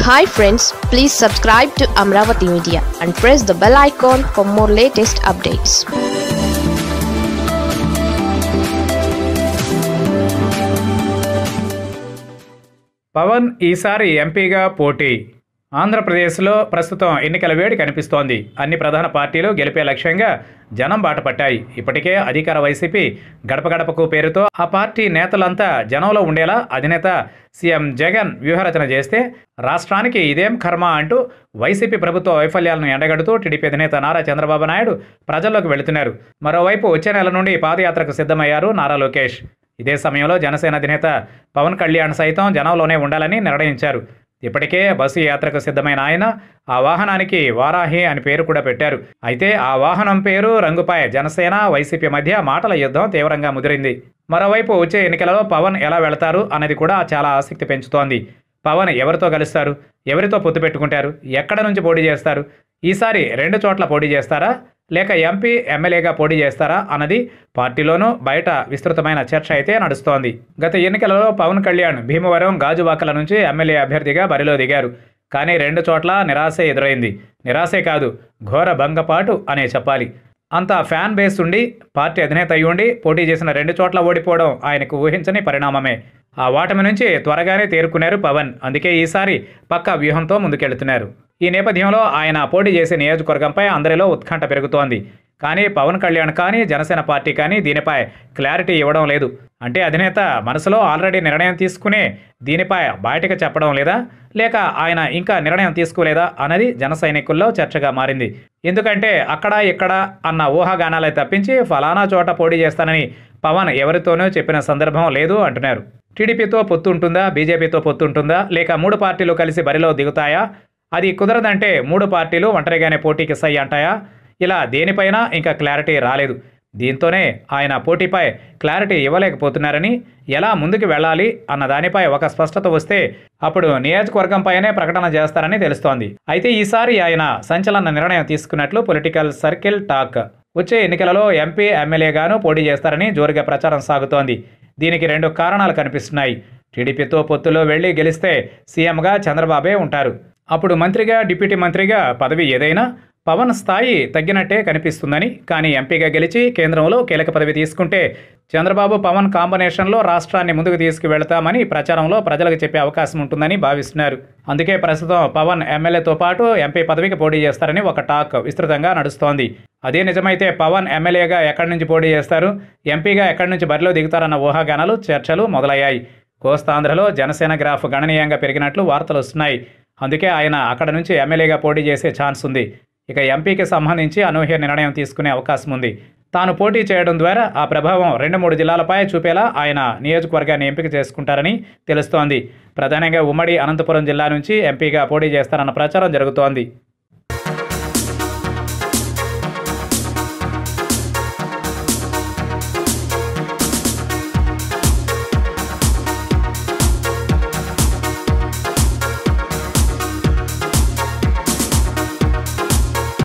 hi friends please subscribe to Amaravati media and press the bell icon for more latest updates Pawan ఈసారి ఎంపీగా పోటీ ఆంధ్రప్రదేశ్లో ప్రస్తుతం ఎన్నికల వేడి కనిపిస్తోంది అన్ని ప్రధాన పార్టీలు గెలిపే లక్ష్యంగా జనం బాటపట్టాయి ఇప్పటికే అధికార వైసీపీ గడప గడపకు పేరుతో ఆ పార్టీ నేతలంతా జనంలో ఉండేలా అధినేత సీఎం జగన్ వ్యూహరచన చేస్తే రాష్ట్రానికి ఇదేం కర్మ అంటూ వైసీపీ ప్రభుత్వ వైఫల్యాలను ఎండగడుతూ టీడీపీ అధినేత నారా చంద్రబాబు నాయుడు ప్రజల్లోకి వెళుతున్నారు మరోవైపు వచ్చే నెల నుండి పాదయాత్రకు సిద్ధమయ్యారు నారా లోకేష్ ఇదే సమయంలో జనసేన అధినేత పవన్ కళ్యాణ్ సైతం జనంలోనే ఉండాలని నిర్ణయించారు ఇప్పటికే బస్సు యాత్రకు సిద్ధమైన ఆయన ఆ వాహనానికి వారాహి అని పేరు కూడా పెట్టారు అయితే ఆ వాహనం పేరు రంగుపై జనసేన వైసీపీ మధ్య మాటల యుద్ధం తీవ్రంగా ముదిరింది మరోవైపు వచ్చే ఎన్నికలలో పవన్ ఎలా వెళతారు అనేది కూడా చాలా ఆసక్తి పెంచుతోంది పవన్ ఎవరితో కలుస్తారు ఎవరితో పొత్తు పెట్టుకుంటారు ఎక్కడ నుంచి పోటీ చేస్తారు ఈసారి రెండు చోట్ల పోటీ చేస్తారా లేక ఎంపీ ఎమ్మెల్యేగా పోటీ చేస్తారా అన్నది పార్టీలోనూ బయట విస్తృతమైన చర్చ అయితే నడుస్తోంది గత ఎన్నికలలో పవన్ కళ్యాణ్ భీమవరం గాజువాకల నుంచి ఎమ్మెల్యే అభ్యర్థిగా బరిలో దిగారు కానీ రెండు చోట్ల నిరాశే ఎదురైంది నిరాశే కాదు ఘోర భంగపాటు అనే చెప్పాలి అంత ఫ్యాన్ బేస్ ఉండి పార్టీ అధినేత అయి ఉండి పోటీ చేసిన రెండు చోట్ల ఓడిపోవడం ఆయనకు ఊహించని పరిణామమే ఆ ఓటమి నుంచి త్వరగానే తేరుకున్నారు పవన్ అందుకే ఈసారి పక్కా వ్యూహంతో ముందుకెళ్తున్నారు ఈ నేపథ్యంలో ఆయన పోటీ చేసే నియోజకవర్గంపై అందరిలో ఉత్కంఠ పెరుగుతోంది కానీ పవన్ కళ్యాణ్ కానీ జనసేన పార్టీ కానీ దీనిపై క్లారిటీ ఇవ్వడం లేదు అంటే అధినేత మనసులో ఆల్రెడీ నిర్ణయం తీసుకునే దీనిపై బయటకు చెప్పడం లేదా లేక ఆయన ఇంకా నిర్ణయం తీసుకోలేదా అన్నది జన సైనికుల్లో చర్చగా మారింది ఎందుకంటే అక్కడ ఇక్కడ అన్న ఊహాగానాలే తప్పించి ఫలానా చోట పోటీ చేస్తానని పవన్ ఎవరితోనూ చెప్పిన సందర్భం లేదు అంటున్నారు టీడీపీతో పొత్తు ఉంటుందా బీజేపీతో పొత్తు ఉంటుందా లేక మూడు పార్టీలు కలిసి బరిలో దిగుతాయా అది కుదరదంటే మూడు పార్టీలు ఒంటరిగానే పోటీకి సై అంటాయా ఇలా దేనిపైన ఇంకా క్లారిటీ రాలేదు దీంతోనే ఆయన పోటీపై క్లారిటీ ఇవ్వలేకపోతున్నారని ఎలా ముందుకు వెళ్ళాలి అన్న దానిపై ఒక స్పష్టత వస్తే అప్పుడు నియోజకవర్గంపైనే ప్రకటన చేస్తారని తెలుస్తోంది అయితే ఈసారి ఆయన సంచలన నిర్ణయం తీసుకున్నట్లు పొలిటికల్ సర్కిల్ టాక్ వచ్చే ఎన్నికలలో ఎంపీ ఎమ్మెల్యేగాను పోటీ చేస్తారని జోరుగా ప్రచారం సాగుతోంది దీనికి రెండు కారణాలు కనిపిస్తున్నాయి టీడీపీతో పొత్తులో వెళ్లి గెలిస్తే సీఎంగా చంద్రబాబే ఉంటారు అప్పుడు మంత్రిగా డిప్యూటీ మంత్రిగా పదవి ఏదైనా పవన్ స్థాయి తగ్గినట్టే కనిపిస్తుందని కానీ ఎంపీగా గెలిచి కేంద్రంలో కీలక పదవి తీసుకుంటే చంద్రబాబు పవన్ కాంబినేషన్లో రాష్ట్రాన్ని ముందుకు తీసుకువెళతామని ప్రచారంలో ప్రజలకు చెప్పే అవకాశం ఉంటుందని భావిస్తున్నారు అందుకే ప్రస్తుతం పవన్ ఎమ్మెల్యేతో పాటు ఎంపీ పదవికి పోటీ చేస్తారని ఒక టాక్ విస్తృతంగా నడుస్తోంది అదే నిజమైతే పవన్ ఎమ్మెల్యేగా ఎక్కడి నుంచి పోటీ చేస్తారు ఎంపీగా ఎక్కడి నుంచి బరిలో దిగుతారన్న ఊహాగానాలు చర్చలు మొదలయ్యాయి కోస్తాంధ్రలో జనసేన గ్రాఫ్ గణనీయంగా పెరిగినట్లు వార్తలు వస్తున్నాయి అందుకే ఆయన అక్కడ నుంచి ఎమ్మెల్యేగా పోటీ చేసే ఛాన్స్ ఉంది ఇక ఎంపీకి సంబంధించి అనూహ్య నిర్ణయం తీసుకునే అవకాశం ఉంది తాను పోటీ చేయడం ద్వారా ఆ ప్రభావం రెండు మూడు జిల్లాలపై చూపేలా ఆయన నియోజకవర్గాన్ని ఎంపిక చేసుకుంటారని తెలుస్తోంది ప్రధానంగా ఉమ్మడి అనంతపురం జిల్లా నుంచి ఎంపీగా పోటీ చేస్తారన్న ప్రచారం జరుగుతోంది